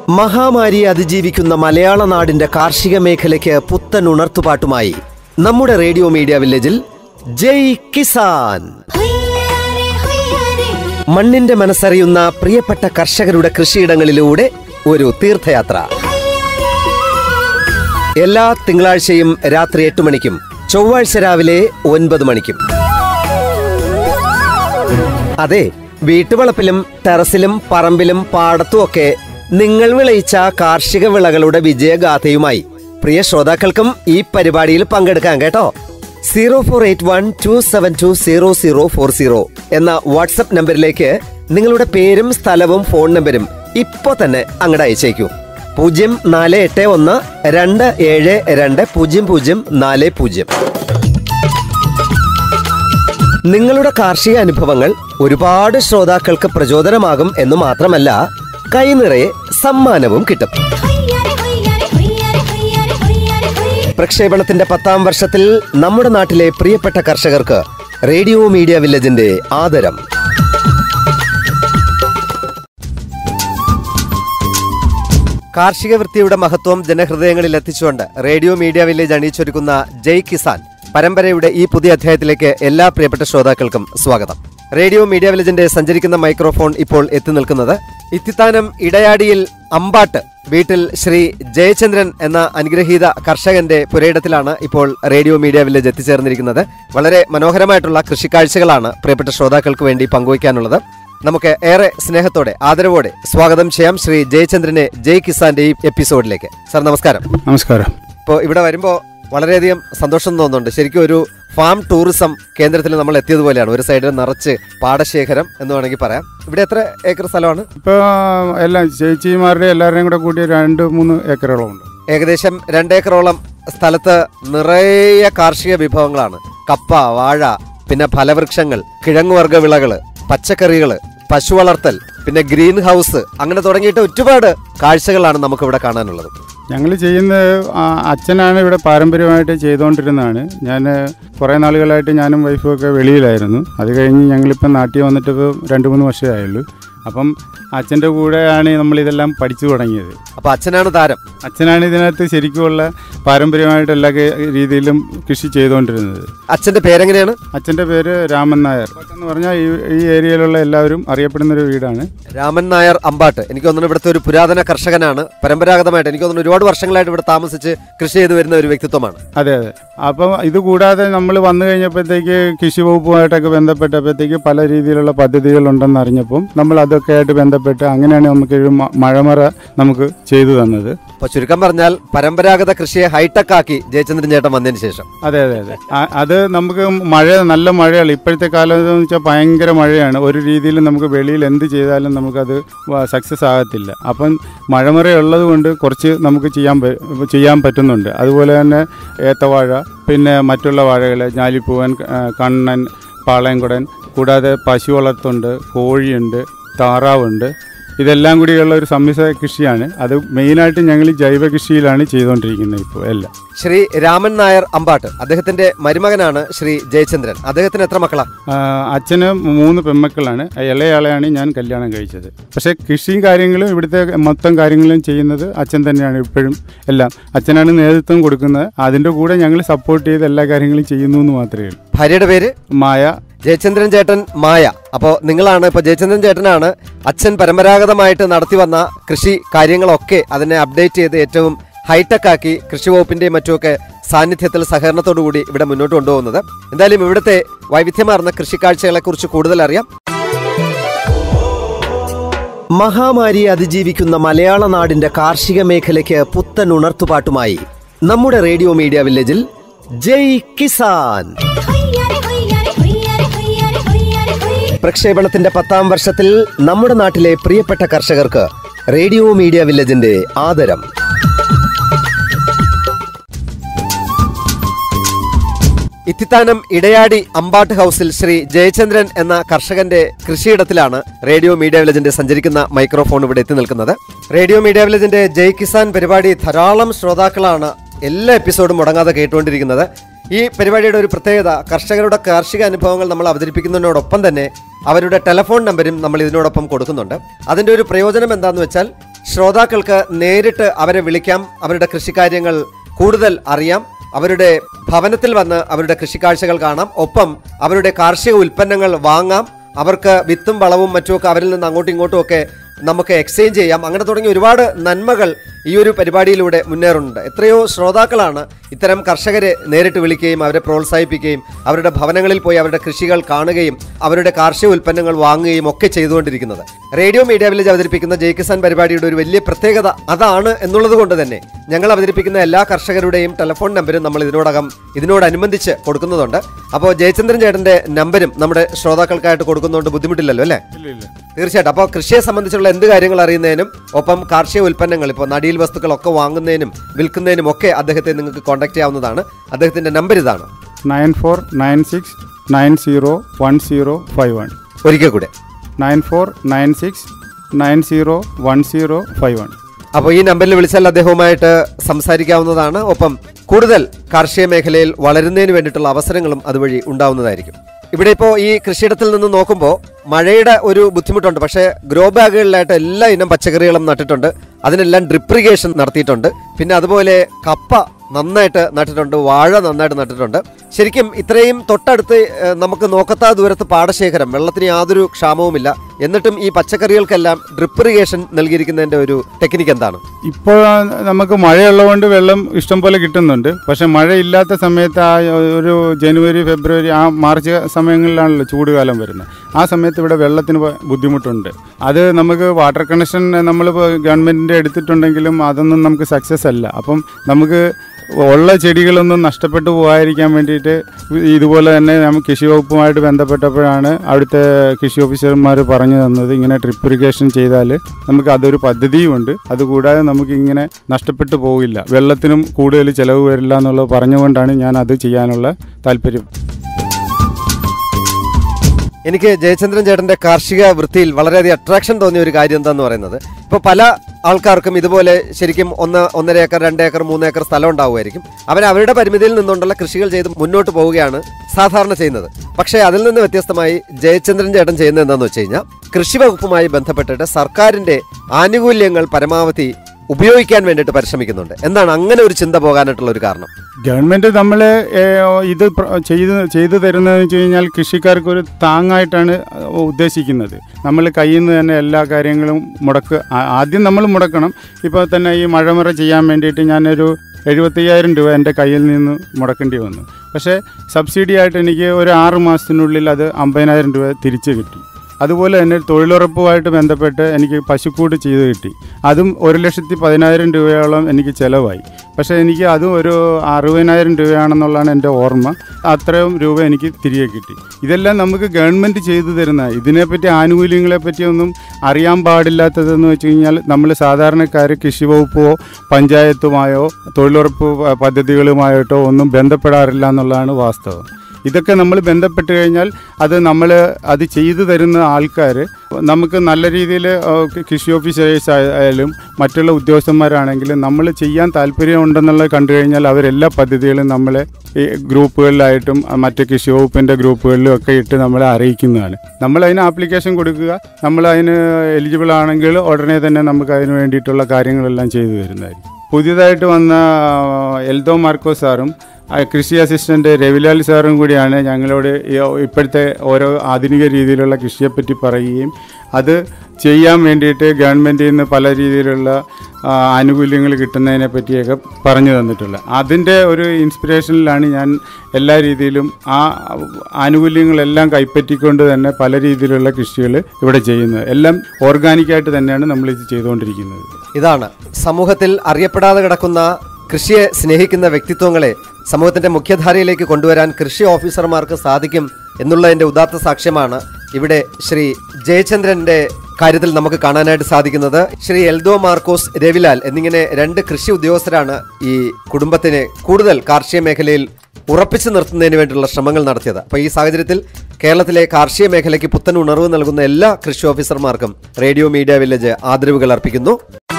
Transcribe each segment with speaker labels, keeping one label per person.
Speaker 1: മഹാമാരിയെ അതിജീവിക്കുന്ന മലയാള നാടിന്റെ കാർഷിക മേഖലയ്ക്ക് പുത്തൻ ഉണർത്തുപാട്ടുമായി നമ്മുടെ റേഡിയോ മീഡിയ വില്ലേജിൽ ജയ് കിസാൻ
Speaker 2: ഹൊയ്യാരെ ഹൊയ്യാരെ
Speaker 1: മണ്ണിന്റെ മനസ്സറിയുന്ന പ്രിയപ്പെട്ട കർഷകരുടെ കൃഷിയിടങ്ങളിലൂടെ ഒരു തീർത്ഥയാത്ര എല്ലാ തിങ്കളാഴ്ചയും രാത്രി എട്ട് മണിക്കും ചൊവ്വാഴ്ച രാവിലെ ഒൻപത് മണിക്കും അതെ വീട്ടുവളപ്പിലും ടെറസിലും പറമ്പിലും പാടത്തും ഒക്കെ നിങ്ങൾ വിളയിച്ച കാർഷിക വിളകളുടെ വിജയഗാഥയുമായി പ്രിയ ശ്രോതാക്കൾക്കും ഈ പരിപാടിയിൽ പങ്കെടുക്കാം കേട്ടോ zero four eight one two seven two zero zero four zero എന്ന വാട്സപ്പ് നമ്പറിലേക്ക് നിങ്ങളുടെ പേരും സ്ഥലവും ഫോൺ നമ്പരും ഇപ്പോ തന്നെ അങ്ങോട്ട് അയച്ചേക്കൂ പൂജ്യം നാല് എട്ട് ഒന്ന് രണ്ട് ഏഴ് രണ്ട് പൂജ്യം പൂജ്യം നാല് പൂജ്യം നിങ്ങളുടെ കാർഷിക അനുഭവങ്ങൾ ഒരുപാട് ശ്രോതാക്കൾക്ക് പ്രചോദനമാകും എന്ന് മാത്രമല്ല കൈനിറയെ സമ്മാനവും കിട്ടും
Speaker 2: ഹൊയ്യാരെ ഹൊയ്യാരെ ഹൊയ്യാരെ ഹൊയ്യാരെ ഹൊയ്യാരെ ഹൊയ്യാരെ
Speaker 1: പ്രക്ഷേപണത്തിന്റെ പത്താം വർഷത്തിൽ നമ്മുടെ നാട്ടിലെ പ്രിയപ്പെട്ട കർഷകർക്ക് റേഡിയോ മീഡിയ വില്ലേജിന്റെ ആദരം കാർഷിക വൃത്തിയുടെ മഹത്വം ജനഹൃദയങ്ങളിൽ എത്തിച്ചുകൊണ്ട് റേഡിയോ മീഡിയ വില്ലേജ് അണിയിച്ചൊരുക്കുന്ന ജയ് കിസാൻ പരമ്പരയുടെ ഈ പുതിയ അധ്യായത്തിലേക്ക് എല്ലാ പ്രിയപ്പെട്ട ശ്രോതാക്കൾക്കും സ്വാഗതം റേഡിയോ മീഡിയ വില്ലേജിന്റെ സഞ്ചരിക്കുന്ന മൈക്രോഫോൺ ഇപ്പോൾ എത്തി നിൽക്കുന്നത് ഇത്തിത്താനം ഇടയാടിയിൽ അമ്പാട്ട് വീട്ടിൽ ശ്രീ ജയചന്ദ്രൻ എന്ന അനുഗ്രഹീത കർഷകന്റെ പുരയിടത്തിലാണ് ഇപ്പോൾ റേഡിയോ മീഡിയ വില്ലേജ് എത്തിച്ചേർന്നിരിക്കുന്നത് വളരെ മനോഹരമായിട്ടുള്ള കൃഷിക്കാഴ്ചകളാണ് പ്രിയപ്പെട്ട ശ്രോതാക്കൾക്ക് വേണ്ടി പങ്കുവയ്ക്കാനുള്ളത് നമുക്ക് ഏറെ സ്നേഹത്തോടെ ആദരവോടെ സ്വാഗതം ചെയ്യാം ശ്രീ ജയചന്ദ്രനെ ജയ് കിസാന്റെ ഈ എപ്പിസോഡിലേക്ക് സാർ നമസ്കാരം
Speaker 3: നമസ്കാരം
Speaker 1: ഇപ്പോൾ ഇവിടെ വരുമ്പോൾ വളരെയധികം സന്തോഷം തോന്നുന്നുണ്ട് ശരിക്കും ഒരു ഫാം ടൂറിസം കേന്ദ്രത്തിൽ നമ്മൾ എത്തിയതുപോലെയാണ് ഒരു സൈഡിൽ നിറച്ച് പാടശേഖരം എന്ന് വേണമെങ്കിൽ പറയാം ഇവിടെ എത്ര ഏക്കർ സ്ഥലമാണ്
Speaker 3: ഇപ്പോൾ എല്ലാം ചേച്ചിമാരുടെ എല്ലാവരുടെയും കൂടെ കൂടി രണ്ട് മൂന്ന് ഏക്കറുകളുണ്ട്
Speaker 1: ഏകദേശം രണ്ടേക്കറോളം സ്ഥലത്ത് നിറയെ കാർഷിക വിഭവങ്ങളാണ് കപ്പ വാഴ പിന്നെ ഫലവൃക്ഷങ്ങൾ കിഴങ്ങുവർഗ വിളകള് പച്ചക്കറികള് പശു വളർത്തൽ പിന്നെ ഗ്രീൻ ഹൗസ് അങ്ങനെ തുടങ്ങിയിട്ട് ഒരുപാട് കാഴ്ചകളാണ് നമുക്ക് ഇവിടെ കാണാനുള്ളത്
Speaker 3: ഞങ്ങൾ ചെയ്യുന്നത് ആ, അച്ഛനാണ് ഇവിടെ പാരമ്പര്യമായിട്ട് ചെയ്തുകൊണ്ടിരുന്നതാണ് ഞാൻ കുറേ നാളുകളായിട്ട് ഞാനും വൈഫും ഒക്കെ വെളിയിലായിരുന്നു അത് കഴിഞ്ഞ് ഞങ്ങളിപ്പം നാട്ടിൽ വന്നിട്ട് ഇപ്പോൾ രണ്ട് മൂന്ന് വർഷമേ ആയുള്ളൂ അപ്പം അച്ഛൻ്റെ കൂടെയാണ് നമ്മളിതെല്ലാം പഠിച്ചു തുടങ്ങിയത്
Speaker 1: അപ്പൊ അച്ഛനാണ് താരം
Speaker 3: അച്ഛനാണ് ഇതിനകത്ത് ശരിക്കുമുള്ള പാരമ്പര്യമായിട്ട് എല്ലാ കെ- രീതിയിലും കൃഷി ചെയ്തുകൊണ്ടിരുന്നത്
Speaker 1: അച്ഛന്റെ പേരെങ്ങനെയാണ്
Speaker 3: അച്ഛൻ്റെ പേര് രാമൻ നായർ എന്ന് പറഞ്ഞാൽ ഈ ഈ ഏരിയയിലുള്ള എല്ലാവരും അറിയപ്പെടുന്ന ഒരു വീടാണ്
Speaker 1: രാമൻ നായർ അമ്പാട്ട് എനിക്ക് തോന്നുന്നു ഇവിടുത്തെ ഒരു പുരാതന കർഷകനാണ് പരമ്പരാഗതമായിട്ട് എനിക്ക് തോന്നുന്നു ഒരുപാട് വർഷങ്ങളായിട്ട് ഇവിടെ താമസിച്ച് കൃഷി ചെയ്തു വരുന്ന ഒരു വ്യക്തിത്വമാണ്
Speaker 3: അതെ അതെ അപ്പം ഇത് കൂടാതെ നമ്മൾ വന്നു കഴിഞ്ഞപ്പോഴത്തേക്ക് കൃഷി വകുപ്പുമായിട്ടൊക്കെ ബന്ധപ്പെട്ടപ്പോഴത്തേക്ക് പല രീതിയിലുള്ള പദ്ധതികളുണ്ടെന്ന് അറിഞ്ഞപ്പം നമ്മൾ അതൊക്കെ ആയിട്ട് ബന്ധപ്പെട്ട് അങ്ങനെയാണ് നമുക്ക് ഒരു മ- മഴമറ നമുക്ക് ചെയ്തു തന്നത്
Speaker 1: അപ്പൊ ചുരുക്കം പറഞ്ഞാൽ പരമ്പരാഗത കൃഷിയെ ഹൈടെക് ആക്കി ജയചന്ദ്രൻ ചേട്ടൻ വന്നതിന് ശേഷം
Speaker 3: അതെ അതെ അതെ ആ- അത് നമുക്ക് മഴ നല്ല മഴയാണ് ഇപ്പോഴത്തെ കാലം എന്ന് വെച്ചാൽ ഭയങ്കര മഴയാണ് ഒരു രീതിയിലും നമുക്ക് വെളിയിൽ എന്ത് ചെയ്താലും നമുക്കത് സക്സസ് ആകത്തില്ല അപ്പം മഴമറ ഉള്ളത് കൊണ്ട് കുറച്ച് നമുക്ക് ചെയ്യാൻ പ- ചെയ്യാൻ പറ്റുന്നുണ്ട് അതുപോലെ തന്നെ ഏത്തവാഴ പിന്നെ മറ്റുള്ള വാഴകൾ ഞാലിപ്പൂവൻ ആ, കണ്ണൻ പാളയംകുടൻ കൂടാതെ പശു വളർത്തുണ്ട് കോഴിയുണ്ട് താറാവുണ്ട് ഇതെല്ലാം കൂടിയുള്ള ഒരു സമ്മിശ്ര കൃഷിയാണ് അത് മെയിനായിട്ട് ഞങ്ങൾ ഈ ജൈവ കൃഷിയിലാണ് ചെയ്തുകൊണ്ടിരിക്കുന്നത് ഇപ്പോൾ എല്ലാം
Speaker 1: ശ്രീ രാമൻ നായർ അമ്പാട്ട് അദ്ദേഹത്തിന്റെ മരുമകനാണ് ശ്രീ ജയചന്ദ്രൻ അദ്ദേഹത്തിന് എത്ര മക്കളാ
Speaker 3: ആ, അച്ഛന് മൂന്ന് പെൺമക്കളാണ് ഇളയാളെയാണ് ഞാൻ കല്യാണം കഴിച്ചത് പക്ഷേ കൃഷിയും കാര്യങ്ങളും ഇവിടുത്തെ മൊത്തം കാര്യങ്ങളും ചെയ്യുന്നത് അച്ഛൻ തന്നെയാണ് ഇപ്പോഴും എല്ലാം അച്ഛനാണ് നേതൃത്വം കൊടുക്കുന്നത് അതിൻ്റെ കൂടെ ഞങ്ങൾ സപ്പോർട്ട് ചെയ്ത് എല്ലാ കാര്യങ്ങളും ചെയ്യുന്നു എന്ന് മാത്രമേ ഉള്ളൂ
Speaker 1: ഭാര്യയുടെ പേര്
Speaker 3: മായ
Speaker 1: ജയചന്ദ്രൻ ചേട്ടൻ മായ അപ്പോൾ നിങ്ങളാണ് ഇപ്പോൾ ജയചന്ദ്രൻ ചേട്ടനാണ് അച്ഛൻ പരമ്പരാഗതമായിട്ട് നടത്തി വന്ന കൃഷി കാര്യങ്ങളൊക്കെ അതിനെ അപ്ഡേറ്റ് ചെയ്ത് ഏറ്റവും ഹൈടെക് ആക്കി കൃഷി വകുപ്പിന്റെയും മറ്റുമൊക്കെ സാന്നിധ്യത്തിൽ സഹകരണത്തോടു കൂടി ഇവിടെ മുന്നോട്ട് കൊണ്ടുപോകുന്നത് എന്തായാലും ഇവിടുത്തെ വൈവിധ്യമാർന്ന കൃഷിക്കാഴ്ചകളെ കുറിച്ച് കൂടുതൽ അറിയാം മഹാമാരിയെ അതിജീവിക്കുന്ന മലയാള നാടിന്റെ കാർഷിക മേഖലയ്ക്ക് പുത്തൻ ഉണർത്തുപാട്ടുമായി നമ്മുടെ റേഡിയോ മീഡിയ വില്ലേജിൽ ജയ് കിസാൻ
Speaker 2: ഹൊയ്യാരെ ഹൊയ്യാരെ ഹൊയ്യാരെ ഹൊയ്യാരെ ഹൊയ്യാരെ ഹൊയ്യാരെ
Speaker 1: പ്രക്ഷേപണത്തിന്റെ പത്താം വർഷത്തിൽ നമ്മുടെ നാട്ടിലെ പ്രിയപ്പെട്ട കർഷകർക്ക് റേഡിയോ മീഡിയ വില്ലേജിന്റെ ആദരം ഇത്തിത്താനം ഇടയാടി അമ്പാട്ട് ഹൗസിൽ ശ്രീ ജയചന്ദ്രൻ എന്ന കർഷകന്റെ കൃഷിയിടത്തിലാണ് റേഡിയോ മീഡിയ വില്ലേജിന്റെ സഞ്ചരിക്കുന്ന മൈക്രോഫോൺ ഇവിടെ എത്തി നിൽക്കുന്നത് റേഡിയോ മീഡിയ വില്ലേജിന്റെ ജയ് കിസാൻ പരിപാടി ധാരാളം ശ്രോതാക്കളാണ് എല്ലാ എപ്പിസോഡും മുടങ്ങാതെ കേട്ടുകൊണ്ടിരിക്കുന്നത് ഈ പരിപാടിയുടെ ഒരു പ്രത്യേകത കർഷകരുടെ കാർഷിക അനുഭവങ്ങൾ നമ്മൾ അവതരിപ്പിക്കുന്നതിനോടൊപ്പം തന്നെ അവരുടെ ടെലിഫോൺ നമ്പരും നമ്മൾ ഇതിനോടൊപ്പം കൊടുക്കുന്നുണ്ട് അതിന്റെ ഒരു പ്രയോജനം എന്താണെന്ന് വെച്ചാൽ ശ്രോതാക്കൾക്ക് നേരിട്ട് അവരെ വിളിക്കാം അവരുടെ കൃഷിക്കാര്യങ്ങൾ കൂടുതൽ അറിയാം അവരുടെ ഭവനത്തിൽ വന്ന് അവരുടെ കൃഷിക്കാഴ്ചകൾ കാണാം ഒപ്പം അവരുടെ കാർഷിക ഉൽപ്പന്നങ്ങൾ വാങ്ങാം അവർക്ക് വിത്തും വളവും മറ്റുമൊക്കെ അവരിൽ നിന്ന് അങ്ങോട്ടും ഇങ്ങോട്ടും ഒക്കെ നമുക്ക് എക്സ്ചേഞ്ച് ചെയ്യാം അങ്ങനെ തുടങ്ങി ഒരുപാട് നന്മകൾ ഈ ഒരു പരിപാടിയിലൂടെ മുന്നേറുന്നുണ്ട് എത്രയോ ശ്രോതാക്കളാണ് ഇത്തരം കർഷകരെ നേരിട്ട് വിളിക്കുകയും അവരെ പ്രോത്സാഹിപ്പിക്കുകയും അവരുടെ ഭവനങ്ങളിൽ പോയി അവരുടെ കൃഷികൾ കാണുകയും അവരുടെ കാർഷിക ഉൽപ്പന്നങ്ങൾ വാങ്ങുകയും ഒക്കെ ചെയ്തുകൊണ്ടിരിക്കുന്നത് റേഡിയോ മീഡിയ വില്ലേജ് അവതരിപ്പിക്കുന്ന ജയ് കിസാൻ പരിപാടിയുടെ ഒരു വലിയ പ്രത്യേകത അതാണ് എന്നുള്ളത് കൊണ്ട് തന്നെ ഞങ്ങൾ അവതരിപ്പിക്കുന്ന എല്ലാ കർഷകരുടെയും ടെലിഫോൺ നമ്പരും നമ്മൾ ഇതിനോടകം ഇതിനോടനുബന്ധിച്ച് കൊടുക്കുന്നുണ്ട് അപ്പോൾ ജയചന്ദ്രൻ ചേട്ടന്റെ നമ്പരും നമ്മുടെ ശ്രോതാക്കൾക്കായിട്ട് കൊടുക്കുന്നതുകൊണ്ട് ബുദ്ധിമുട്ടില്ലല്ലോ അല്ലേ
Speaker 3: ഇല്ല ഇല്ല
Speaker 1: തീർച്ചയായിട്ടും അപ്പോൾ കൃഷിയെ സംബന്ധിച്ചുള്ള എന്ത് കാര്യങ്ങൾ അറിയുന്നതിനും ഒപ്പം കാർഷിക ഉൽപ്പന്നങ്ങൾ ഇപ്പോൾ നടീൽ വസ്തുക്കളൊക്കെ വാങ്ങുന്നതിനും വിൽക്കുന്നതിനും ഒക്കെ അദ്ദേഹത്തെ നിങ്ങൾക്ക് കോൺടാക്ട് ചെയ്യാവുന്നതാണ് അദ്ദേഹത്തിന്റെ നമ്പർ ഇതാണ്
Speaker 3: nine four nine six nine zero one zero five one
Speaker 1: ഒരിക്കൽ കൂടെ
Speaker 3: nine four nine six nine zero one zero five one
Speaker 1: അപ്പോൾ ഈ നമ്പറിൽ വിളിച്ചാൽ അദ്ദേഹവുമായിട്ട് സംസാരിക്കാവുന്നതാണ് ഒപ്പം കൂടുതൽ കാർഷിക മേഖലയിൽ വളരുന്നതിന് വേണ്ടിയിട്ടുള്ള അവസരങ്ങളും അതുവഴി ഉണ്ടാവുന്നതായിരിക്കും ഇവിടെ ഇപ്പോൾ ഈ കൃഷിയിടത്തിൽ നിന്ന് നോക്കുമ്പോൾ മഴയുടെ ഒരു ബുദ്ധിമുട്ടുണ്ട് പക്ഷേ ഗ്രോ ബാഗുകളിലായിട്ട് എല്ലാ ഇനം പച്ചക്കറികളും നട്ടിട്ടുണ്ട് അതിനെല്ലാം ഡ്രിപ്രിഗേഷൻ നടത്തിയിട്ടുണ്ട് പിന്നെ അതുപോലെ കപ്പ നന്നായിട്ട് നട്ടിട്ടുണ്ട് വാഴ നന്നായിട്ട് നട്ടിട്ടുണ്ട് ശരിക്കും ഇത്രയും തൊട്ടടുത്ത് ഏഹ്, നമുക്ക് നോക്കത്താ ദൂരത്ത് പാടശേഖരം വെള്ളത്തിന് യാതൊരു ക്ഷാമവുമില്ല എന്നിട്ടും ഈ പച്ചക്കറികൾക്കെല്ലാം ഡ്രിപ്രിഗേഷൻ നൽകിയിരിക്കുന്നതിന്റെ ഒരു ടെക്നിക്ക് എന്താണ്
Speaker 3: ഇപ്പോൾ നമുക്ക് മഴയുള്ളതുകൊണ്ട് വെള്ളം ഇഷ്ടം പോലെ കിട്ടുന്നുണ്ട് പക്ഷെ മഴയില്ലാത്ത സമയത്ത് ആ ഒരു ജനുവരി ഫെബ്രുവരി ആ മാർച്ച് സമയങ്ങളിലാണല്ലോ ചൂടുകാലം വരുന്നത് ആ സമയത്ത് ഇവിടെ വെള്ളത്തിന് പ- ബുദ്ധിമുട്ടുണ്ട് അത് നമുക്ക് വാട്ടർ കണക്ഷൻ നമ്മളിപ്പോൾ ഗവൺമെൻറ്റിൻ്റെ എടുത്തിട്ടുണ്ടെങ്കിലും അതൊന്നും നമുക്ക് സക്സസ് അല്ല അപ്പം നമുക്ക് ഉള്ള ചെടികളൊന്നും നഷ്ടപ്പെട്ടു പോകാതിരിക്കാൻ വേണ്ടിയിട്ട് ഇതുപോലെ തന്നെ നമ്മൾ കൃഷി വകുപ്പുമായിട്ട് ബന്ധപ്പെട്ടപ്പോഴാണ് അവിടുത്തെ കൃഷി ഓഫീസർമാർ പറഞ്ഞു തന്നത് ഇങ്ങനെ ട്രിപ്പ് ഇറിഗേഷൻ ചെയ്താൽ നമുക്ക് അതൊരു പദ്ധതിയുമുണ്ട് അതുകൂടാതെ നമുക്ക് ഇങ്ങനെ നഷ്ടപ്പെട്ടു പോകില്ല വെള്ളത്തിനും കൂടുതൽ ചിലവ് വരില്ല എന്നുള്ളത് പറഞ്ഞുകൊണ്ടാണ് ഞാൻ അത് ചെയ്യാനുള്ള താല്പര്യം
Speaker 1: എനിക്ക് ജയചന്ദ്രൻ ചേട്ടന്റെ കാർഷിക വൃത്തിയിൽ വളരെയധികം അട്രാക്ഷൻ തോന്നിയ ഒരു കാര്യം എന്താന്ന് പറയുന്നത് ഇപ്പോൾ പല ആൾക്കാർക്കും ഇതുപോലെ ശരിക്കും ഒന്ന് ഒന്നര ഏക്കർ രണ്ട് ഏക്കർ മൂന്ന് ഏക്കർ സ്ഥലം ഉണ്ടാവുമായിരിക്കും അവർ അവരുടെ പരിമിതിയിൽ നിന്നുകൊണ്ടുള്ള കൃഷികൾ ചെയ്ത് മുന്നോട്ട് പോവുകയാണ് സാധാരണ ചെയ്യുന്നത് പക്ഷേ അതിൽ നിന്ന് വ്യത്യസ്തമായി ജയചന്ദ്രൻ ചേട്ടൻ ചെയ്യുന്നത് എന്താണെന്ന് വെച്ച് കഴിഞ്ഞാൽ കൃഷി വകുപ്പുമായി ബന്ധപ്പെട്ടിട്ട് സർക്കാരിന്റെ ആനുകൂല്യങ്ങൾ പരമാവധി ഉപയോഗിക്കാൻ വേണ്ടിയിട്ട് പരിശ്രമിക്കുന്നുണ്ട് എന്താണ് അങ്ങനെ ഒരു ചിന്ത പോകാനായിട്ടുള്ള ഒരു കാരണം
Speaker 3: ഗവൺമെൻറ് നമ്മൾ ഇത് പ്ര- ചെയ്ത് ചെയ്തു തരുന്നതെന്ന് വെച്ച് കഴിഞ്ഞാൽ കൃഷിക്കാർക്ക് ഒരു താങ്ങായിട്ടാണ് ഉദ്ദേശിക്കുന്നത് നമ്മൾ കയ്യിൽ നിന്ന് തന്നെ എല്ലാ കാര്യങ്ങളും മുടക്ക് ആ- ആദ്യം നമ്മൾ മുടക്കണം ഇപ്പോൾ തന്നെ ഈ മഴമുറ ചെയ്യാൻ വേണ്ടിയിട്ട് ഞാനൊരു എഴുപത്തയ്യായിരം രൂപ എൻ്റെ കയ്യിൽ നിന്ന് മുടക്കേണ്ടി വന്നു പക്ഷേ സബ്സിഡി ആയിട്ട് എനിക്ക് ഒരു ആറ് മാസത്തിനുള്ളിൽ അത് അമ്പതിനായിരം രൂപ തിരിച്ച് കിട്ടി അതുപോലെ തന്നെ തൊഴിലുറപ്പുമായിട്ട് ബന്ധപ്പെട്ട് എനിക്ക് പശുക്കൂട് ചെയ്ത് കിട്ടി അതും ഒരു ലക്ഷത്തി പതിനായിരം രൂപയോളം എനിക്ക് ചിലവായി പക്ഷേ എനിക്ക് അതും ഒരു അറുപതിനായിരം രൂപയാണെന്നുള്ളതാണ് എൻ്റെ ഓർമ്മ അത്രയും രൂപ എനിക്ക് തിരികെ കിട്ടി ഇതെല്ലാം നമുക്ക് ഗവൺമെൻറ് ചെയ്തു തരുന്ന ഇതിനെപ്പറ്റി ആനുകൂല്യങ്ങളെ പറ്റിയൊന്നും അറിയാൻ പാടില്ലാത്തതെന്ന് വെച്ച് കഴിഞ്ഞാൽ നമ്മൾ സാധാരണക്കാർ കൃഷി വകുപ്പോ പഞ്ചായത്തുമായോ തൊഴിലുറപ്പ് പ- പദ്ധതികളുമായിട്ടോ ഒന്നും ബന്ധപ്പെടാറില്ല എന്നുള്ളതാണ് വാസ്തവം ഇതൊക്കെ നമ്മൾ ബന്ധപ്പെട്ട് കഴിഞ്ഞാൽ അത് നമ്മൾ അത് ചെയ്തു തരുന്ന ആൾക്കാർ നമുക്ക് നല്ല രീതിയിൽ കൃഷി ഓഫീസേഴ്സ് ആയാലും മറ്റുള്ള ഉദ്യോഗസ്ഥന്മാരാണെങ്കിലും നമ്മൾ ചെയ്യാൻ താല്പര്യമുണ്ടെന്നുള്ളത് കണ്ടു കഴിഞ്ഞാൽ അവരെല്ലാ പദ്ധതികളും നമ്മളെ ഈ ഗ്രൂപ്പുകളിലായിട്ടും അഹ് മറ്റ് കൃഷി വകുപ്പിൻ്റെ ഗ്രൂപ്പുകളിലും ഒക്കെ ഇട്ട് നമ്മളെ അറിയിക്കുന്നതാണ് നമ്മൾ അതിന് ആപ്ലിക്കേഷൻ കൊടുക്കുക നമ്മൾ അതിന് എലിജിബിൾ ആണെങ്കിൽ ഉടനെ തന്നെ നമുക്ക് അതിന് വേണ്ടിയിട്ടുള്ള കാര്യങ്ങളെല്ലാം ചെയ്തു തരുന്നതായിരിക്കും പുതിയതായിട്ട് വന്ന ആ, എൽദോ മാർക്കോ സാറും ആ, കൃഷി അസിസ്റ്റന്റ് രവിലാൽ സാറും കൂടിയാണ് ഞങ്ങളോട് ഈ ഇപ്പോഴത്തെ ഓരോ ആധുനിക രീതിയിലുള്ള കൃഷിയെപ്പറ്റി പറയുകയും അത് ചെയ്യാൻ വേണ്ടിയിട്ട് ഗവൺമെൻറ്റിൽ നിന്ന് പല രീതിയിലുള്ള ആ, ആനുകൂല്യങ്ങൾ കിട്ടുന്നതിനെ പറ്റിയൊക്കെ പറഞ്ഞു തന്നിട്ടുള്ളത് അതിൻ്റെ ഒരു ഇൻസ്പിറേഷനിലാണ് ഞാൻ എല്ലാ രീതിയിലും ആ ആനുകൂല്യങ്ങളെല്ലാം കൈപ്പറ്റിക്കൊണ്ട് തന്നെ പല രീതിയിലുള്ള കൃഷികൾ ഇവിടെ ചെയ്യുന്നത് എല്ലാം ഓർഗാനിക്കായിട്ട് തന്നെയാണ് നമ്മൾ ഇത് ചെയ്തുകൊണ്ടിരിക്കുന്നത്
Speaker 1: ഇതാണ് സമൂഹത്തിൽ അറിയപ്പെടാതെ കിടക്കുന്ന കൃഷിയെ സ്നേഹിക്കുന്ന വ്യക്തിത്വങ്ങളെ സമൂഹത്തിന്റെ മുഖ്യധാരയിലേക്ക് കൊണ്ടുവരാൻ കൃഷി ഓഫീസർമാർക്ക് സാധിക്കും എന്നുള്ളതിന്റെ ഉദാത്ത സാക്ഷ്യമാണ് ഇവിടെ ശ്രീ ജയചന്ദ്രന്റെ കാര്യത്തിൽ നമുക്ക് കാണാനായിട്ട് സാധിക്കുന്നത് ശ്രീ എൽദോ മാർക്കോസ് രവിലാൽ എന്നിങ്ങനെ രണ്ട് കൃഷി ഉദ്യോഗസ്ഥരാണ് ഈ കുടുംബത്തിനെ കൂടുതൽ കാർഷിക മേഖലയിൽ ഉറപ്പിച്ചു നിർത്തുന്നതിന് വേണ്ടിയുള്ള ശ്രമങ്ങൾ നടത്തിയത് അപ്പോൾ ഈ സാഹചര്യത്തിൽ കേരളത്തിലെ കാർഷിക മേഖലയ്ക്ക് പുത്തൻ ഉണർവ് നൽകുന്ന എല്ലാ കൃഷി ഓഫീസർമാർക്കും റേഡിയോ മീഡിയ വില്ലേജ് ആദരവുകൾ അർപ്പിക്കുന്നു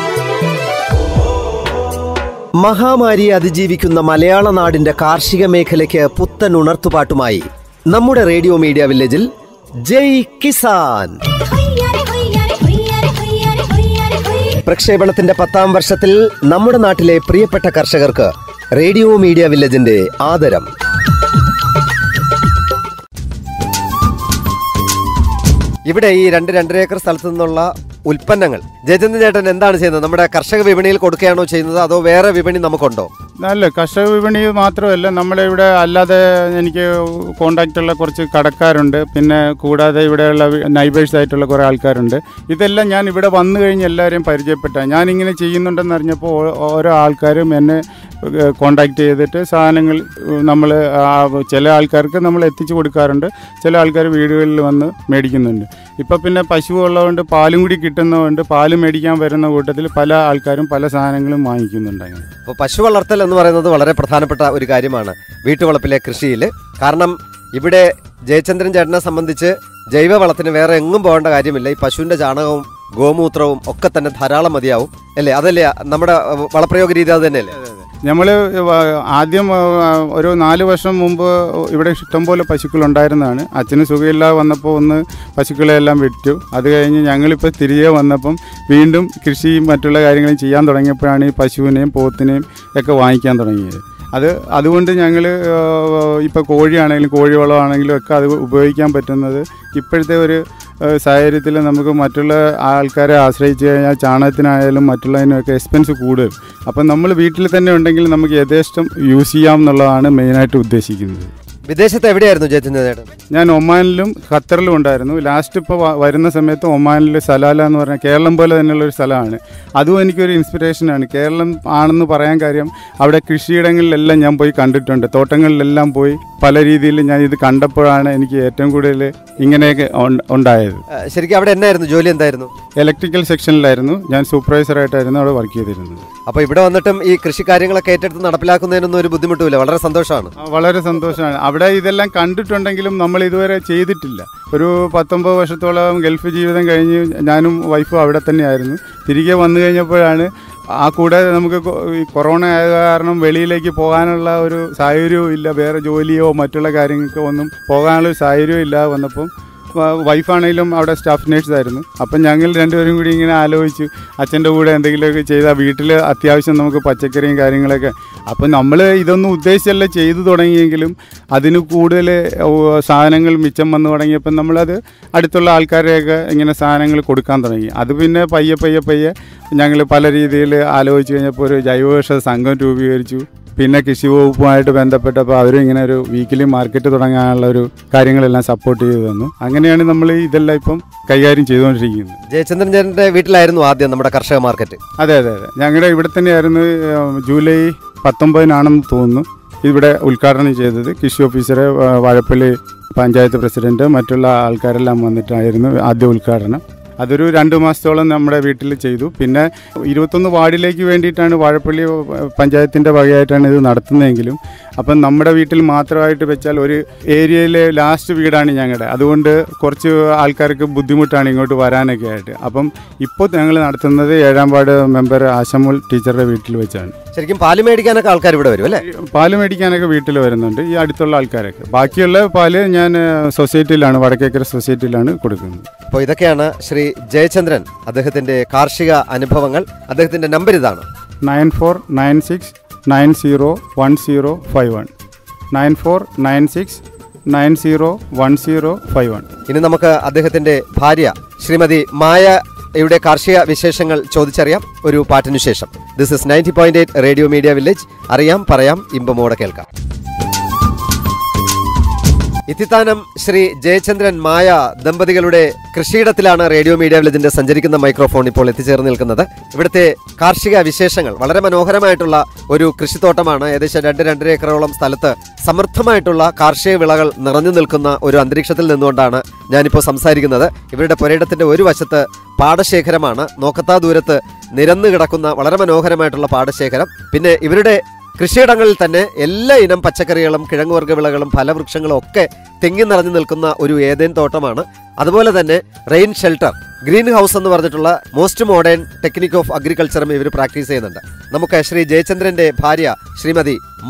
Speaker 1: മഹാമാരിയെ അതിജീവിക്കുന്ന മലയാള നാടിന്റെ കാർഷിക മേഖലയ്ക്ക് പുത്തൻ ഉണർത്തുപാട്ടുമായി നമ്മുടെ റേഡിയോ മീഡിയ വില്ലേജിൽ ജയ് കിസാൻ
Speaker 2: ഹൊയ്യാരെ ഹൊയ്യാരെ ഹൊയ്യാരെ ഹൊയ്യാരെ ഹൊയ്യാരെ ഹൊയ്
Speaker 1: പ്രക്ഷേപണത്തിന്റെ പത്താം വർഷത്തിൽ നമ്മുടെ നാട്ടിലെ പ്രിയപ്പെട്ട കർഷകർക്ക് റേഡിയോ മീഡിയ വില്ലേജിന്റെ ആദരം ഇവിടെ ഈ രണ്ട് രണ്ടര ഏക്കർ സ്ഥലത്തു നിന്നുള്ള ഉൽപ്പന്നങ്ങൾ ജയചന്ദ്രൻ ചേട്ടൻ എന്താണ് ചെയ്യുന്നത് നമ്മുടെ കർഷക വിപണിയിൽ കൊടുക്കുകയാണോ ചെയ്യുന്നത് അതോ വേറെ വിപണി നമുക്കുണ്ടോ
Speaker 3: അല്ല കർഷക വിപണി മാത്രമല്ല നമ്മുടെ ഇവിടെ അല്ലാതെ എനിക്ക് കോണ്ടാക്റ്റ് ഉള്ള കുറച്ച് കടക്കാരുണ്ട് പിന്നെ കൂടാതെ ഇവിടെയുള്ള നൈബേഴ്സ് ആയിട്ടുള്ള കുറേ ആൾക്കാരുണ്ട് ഇതെല്ലാം ഞാൻ ഇവിടെ വന്നു കഴിഞ്ഞ് എല്ലാവരെയും പരിചയപ്പെട്ട ഞാനിങ്ങനെ ചെയ്യുന്നുണ്ടെന്ന് അറിഞ്ഞപ്പോൾ ഓ- ഓരോ ആൾക്കാരും എന്നെ കോണ്ടാക്ട് ചെയ്തിട്ട് സാധനങ്ങൾ നമ്മൾ ചില ആൾക്കാർക്ക് നമ്മൾ എത്തിച്ചു കൊടുക്കാറുണ്ട് ചില ആൾക്കാർ വീടുകളിൽ വന്ന് മേടിക്കുന്നുണ്ട് ഇപ്പം പിന്നെ പശു ഉള്ളതുകൊണ്ട് പാലും കൂടി കിട്ടുന്നതുകൊണ്ട് പാല് മേടിക്കാൻ വരുന്ന കൂട്ടത്തിൽ പല ആൾക്കാരും പല സാധനങ്ങളും വാങ്ങിക്കുന്നുണ്ട് അങ്ങനെ
Speaker 1: അപ്പോൾ പശു വളർത്തൽ എന്ന് പറയുന്നത് വളരെ പ്രധാനപ്പെട്ട ഒരു കാര്യമാണ് വീട്ടുവളപ്പിലെ കൃഷിയിൽ കാരണം ഇവിടെ ജയചന്ദ്രൻ ചേട്ടനെ സംബന്ധിച്ച് ജൈവ വളത്തിന് വേറെ എങ്ങും പോകേണ്ട കാര്യമില്ല ഈ പശുവിന്റെ ചാണകവും ഗോമൂത്രവും ഒക്കെ തന്നെ ധാരാളം മതിയാവും അല്ലേ അതല്ലേ നമ്മുടെ അഹ്, വളപ്രയോഗ രീതി അത് തന്നെയല്ലേ
Speaker 3: നമ്മൾ ആദ്യം ആ, ഒരു നാല് വർഷം മുമ്പ് ഇവിടെ ഇഷ്ടംപോലെ പശുക്കളുണ്ടായിരുന്നതാണ് അച്ഛന് സുഖമില്ലാതെ വന്നപ്പോൾ ഒന്ന് പശുക്കളെല്ലാം വിറ്റു അത് കഴിഞ്ഞ് ഞങ്ങളിപ്പോൾ തിരികെ വന്നപ്പം വീണ്ടും കൃഷിയും മറ്റുള്ള കാര്യങ്ങളും ചെയ്യാൻ തുടങ്ങിയപ്പോഴാണ് ഈ പശുവിനെയും പോത്തിനെയും ഒക്കെ വാങ്ങിക്കാൻ തുടങ്ങിയത് അത് അതുകൊണ്ട് ഞങ്ങൾ ഇപ്പോൾ കോഴിയാണെങ്കിലും കോഴിവളമാണെങ്കിലും ഒക്കെ അത് ഉപയോഗിക്കാൻ പറ്റുന്നത് ഇപ്പോഴത്തെ ഒരു സാഹചര്യത്തിൽ നമുക്ക് മറ്റുള്ള ആൾക്കാരെ ആശ്രയിച്ച് കഴിഞ്ഞാൽ ചാണകത്തിനായാലും മറ്റുള്ളതിനൊക്കെ എക്സ്പെൻസ് കൂടുതൽ അപ്പം നമ്മൾ വീട്ടിൽ തന്നെ ഉണ്ടെങ്കിൽ നമുക്ക് യഥേഷ്ടം യൂസ് ചെയ്യാം എന്നുള്ളതാണ് മെയിനായിട്ട് ഉദ്ദേശിക്കുന്നത്
Speaker 1: വിദേശത്ത് എവിടെയായിരുന്നു ജയചന്ദ്രൻ ചേട്ടൻ
Speaker 3: ഞാൻ ഒമാനിലും ഖത്തറിലും ഉണ്ടായിരുന്നു ലാസ്റ്റ് ഇപ്പോൾ വരുന്ന സമയത്ത് ഒമാനിൽ സലാല എന്ന് പറഞ്ഞാൽ കേരളം പോലെ തന്നെയുള്ള ഒരു സ്ഥലമാണ് അതും എനിക്കൊരു ഇൻസ്പിറേഷനാണ് കേരളം ആണെന്ന് പറയാൻ കാര്യം അവിടെ കൃഷിയിടങ്ങളിലെല്ലാം ഞാൻ പോയി കണ്ടിട്ടുണ്ട് തോട്ടങ്ങളിലെല്ലാം പോയി പല രീതിയിൽ ഞാൻ ഇത് കണ്ടപ്പോഴാണ് എനിക്ക് ഏറ്റവും കൂടുതൽ ഇങ്ങനെയൊക്കെ ഉണ്ട- ഉണ്ടായത്
Speaker 1: അഹ്, ശരിക്കും അവിടെ എന്നായിരുന്നു ജോലി എന്തായിരുന്നു
Speaker 3: ഇലക്ട്രിക്കൽ സെക്ഷനിലായിരുന്നു ഞാൻ സൂപ്പർവൈസറായിട്ടായിരുന്നു അവിടെ വർക്ക് ചെയ്തിരുന്നത്
Speaker 1: അപ്പോൾ ഇവിടെ വന്നിട്ടും ഈ കൃഷി കാര്യങ്ങളൊക്കെ ഏറ്റെടുത്ത് നടപ്പിലാക്കുന്നതിനൊന്നും ഒരു ബുദ്ധിമുട്ടുമില്ല വളരെ സന്തോഷമാണ്
Speaker 3: ആ, വളരെ സന്തോഷമാണ് അവിടെ ഇതെല്ലാം കണ്ടിട്ടുണ്ടെങ്കിലും നമ്മൾ ഇതുവരെ ചെയ്തിട്ടില്ല ഒരു പത്തൊമ്പത് വർഷത്തോളം ഗൾഫ് ജീവിതം കഴിഞ്ഞ് ഞാനും വൈഫും അവിടെ തന്നെയായിരുന്നു തിരികെ വന്നു കഴിഞ്ഞപ്പോഴാണ് ആ കൂടെ നമുക്ക് കൊ- ഈ കൊറോണ ആയത് കാരണം വെളിയിലേക്ക് പോകാനുള്ള ഒരു സാഹചര്യവും ഇല്ല വേറെ ജോലിയോ മറ്റുള്ള കാര്യങ്ങൾക്കോ ഒന്നും പോകാനുള്ള ഒരു സാഹചര്യവും ഇല്ലാതെ വന്നപ്പം വ- വൈഫാണെങ്കിലും അവിടെ സ്റ്റാഫ് നേഴ്സ് ആയിരുന്നു അപ്പം ഞങ്ങൾ രണ്ടുപേരും കൂടി ഇങ്ങനെ ആലോചിച്ചു അച്ഛൻ്റെ കൂടെ എന്തെങ്കിലുമൊക്കെ ചെയ്താൽ വീട്ടിൽ അത്യാവശ്യം നമുക്ക് പച്ചക്കറിയും കാര്യങ്ങളൊക്കെ അപ്പം നമ്മൾ ഇതൊന്നും ഉദ്ദേശിച്ചല്ല ചെയ്തു തുടങ്ങിയെങ്കിലും അതിന് കൂടുതൽ ഓ, സാധനങ്ങൾ മിച്ചം വന്നു തുടങ്ങിയപ്പം നമ്മളത് അടുത്തുള്ള ആൾക്കാരെയൊക്കെ ഇങ്ങനെ സാധനങ്ങൾ കൊടുക്കാൻ തുടങ്ങി അത് പിന്നെ പയ്യെ പയ്യെ പയ്യെ ഞങ്ങൾ പല രീതിയിൽ ആലോചിച്ച് കഴിഞ്ഞപ്പോൾ ഒരു ജൈവവിഷ സംഘം രൂപീകരിച്ചു പിന്നെ കൃഷി വകുപ്പുമായിട്ട് ബന്ധപ്പെട്ടപ്പോൾ അവരും ഇങ്ങനെ ഒരു വീക്കിലി മാർക്കറ്റ് തുടങ്ങാനുള്ള ഒരു കാര്യങ്ങളെല്ലാം സപ്പോർട്ട് ചെയ്തു തന്നു അങ്ങനെയാണ് നമ്മൾ ഇതെല്ലാം ഇപ്പം കൈകാര്യം ചെയ്തുകൊണ്ടിരിക്കുന്നത്
Speaker 1: ജയചന്ദ്രൻ ചേട്ടന്റെ വീട്ടിലായിരുന്നു ആദ്യം നമ്മുടെ കർഷക മാർക്കറ്റ്
Speaker 3: അതെ അതെ അതെ ഞങ്ങളുടെ ഇവിടെ തന്നെയായിരുന്നു ഏഹ്, ജൂലൈ പത്തൊമ്പതിനാണെന്ന് തോന്നുന്നു ഇവിടെ ഉദ്ഘാടനം ചെയ്തത് കൃഷി ഓഫീസറെ ഏഹ്, വാഴപ്പള്ളി പഞ്ചായത്ത് പ്രസിഡന്റ് മറ്റുള്ള ആൾക്കാരെല്ലാം വന്നിട്ടായിരുന്നു ആദ്യ ഉദ്ഘാടനം അതൊരു രണ്ട് മാസത്തോളം നമ്മുടെ വീട്ടിൽ ചെയ്തു പിന്നെ ഇരുപത്തൊന്ന് വാർഡിലേക്ക് വേണ്ടിയിട്ടാണ് വാഴപ്പള്ളി പഞ്ചായത്തിൻ്റെ വകയായിട്ടാണ് ഇത് നടത്തുന്നതെങ്കിലും അപ്പം നമ്മുടെ വീട്ടിൽ മാത്രമായിട്ട് വെച്ചാൽ ഒരു ഏരിയയിലെ ലാസ്റ്റ് വീടാണ് ഞങ്ങളുടെ അതുകൊണ്ട് കുറച്ച് ആൾക്കാർക്ക് ബുദ്ധിമുട്ടാണ് ഇങ്ങോട്ട് വരാനൊക്കെ ആയിട്ട് അപ്പം ഇപ്പോൾ ഞങ്ങൾ നടത്തുന്നത് ഏഴാം വാർഡ് മെമ്പർ ആശമുൽ ടീച്ചറുടെ വീട്ടിൽ വെച്ചാണ്
Speaker 1: ശരിക്കും പാല് മേടിക്കാനൊക്കെ ആൾക്കാർ ഇവിടെ വരും അല്ലേ
Speaker 3: പാല് മേടിക്കാനൊക്കെ വീട്ടിൽ വരുന്നുണ്ട് ഈ അടുത്തുള്ള ആൾക്കാരൊക്കെ ബാക്കിയുള്ള പാല് ഞാൻ ഏഹ്, സൊസൈറ്റിയിലാണ് വടക്കേക്കര സൊസൈറ്റിയിലാണ് കൊടുക്കുന്നത്
Speaker 1: അപ്പോൾ ഇതൊക്കെയാണ് ശ്രീ ജയചന്ദ്രൻ അദ്ദേഹത്തിന്റെ കാർഷിക അനുഭവങ്ങൾ അദ്ദേഹത്തിന്റെ നമ്പർ ഇതാണ്
Speaker 3: nine four nine six nine zero one zero five one nine four nine six nine zero one zero five one
Speaker 1: ഇനി നമുക്ക് അദ്ദേഹത്തിന്റെ ഭാര്യ ശ്രീമതി മായയുടെ കാർഷിക വിശേഷങ്ങൾ ചോദിച്ചറിയാം ഒരു പാട്ടിനു ശേഷം this is ninety point eight radio media village അറിയാം പറയാം ഇമ്പമോടെ കേൾക്കാം ഇത്തിത്താനം ശ്രീ ജയചന്ദ്രൻ മായ ദമ്പതികളുടെ കൃഷിയിടത്തിലാണ് റേഡിയോ മീഡിയ വില്ലേജിന്റെ സഞ്ചരിക്കുന്ന മൈക്രോഫോൺ ഇപ്പോൾ എത്തിച്ചേർന്ന് നിൽക്കുന്നത് ഇവിടുത്തെ കാർഷിക വിശേഷങ്ങൾ വളരെ മനോഹരമായിട്ടുള്ള ഒരു കൃഷിത്തോട്ടമാണ് ഏകദേശം രണ്ട് രണ്ടര ഏക്കറോളം സ്ഥലത്ത് സമൃദ്ധമായിട്ടുള്ള കാർഷിക വിളകൾ നിറഞ്ഞു നിൽക്കുന്ന ഒരു അന്തരീക്ഷത്തിൽ നിന്നുകൊണ്ടാണ് ഞാനിപ്പോൾ സംസാരിക്കുന്നത് ഇവരുടെ പുരയിടത്തിന്റെ ഒരു വശത്ത് പാടശേഖരമാണ് നോക്കത്താ ദൂരത്ത് നിരന്നു കിടക്കുന്ന വളരെ മനോഹരമായിട്ടുള്ള പാടശേഖരം പിന്നെ ഇവരുടെ കൃഷിയിടങ്ങളിൽ തന്നെ എല്ലാ ഇനം പച്ചക്കറികളും കിഴങ്ങുവർഗ്ഗ വിളകളും ഫലവൃക്ഷങ്ങളും ഒക്കെ തെങ്ങി നിറഞ്ഞു നിൽക്കുന്ന ഒരു ഏതേൻ തോട്ടമാണ് അതുപോലെ തന്നെ റെയിൻ ഷെൽട്ടർ ഗ്രീൻ ഹൗസ് എന്ന് പറഞ്ഞിട്ടുള്ള മോസ്റ്റ് മോഡേൺ ടെക്നിക് ഓഫ് അഗ്രികൾച്ചറും ഇവർ പ്രാക്ടീസ് ചെയ്യുന്നുണ്ട് നമുക്ക് ശ്രീ ജയചന്ദ്രന്റെ ഭാര്യ ശ്രീമതി മായ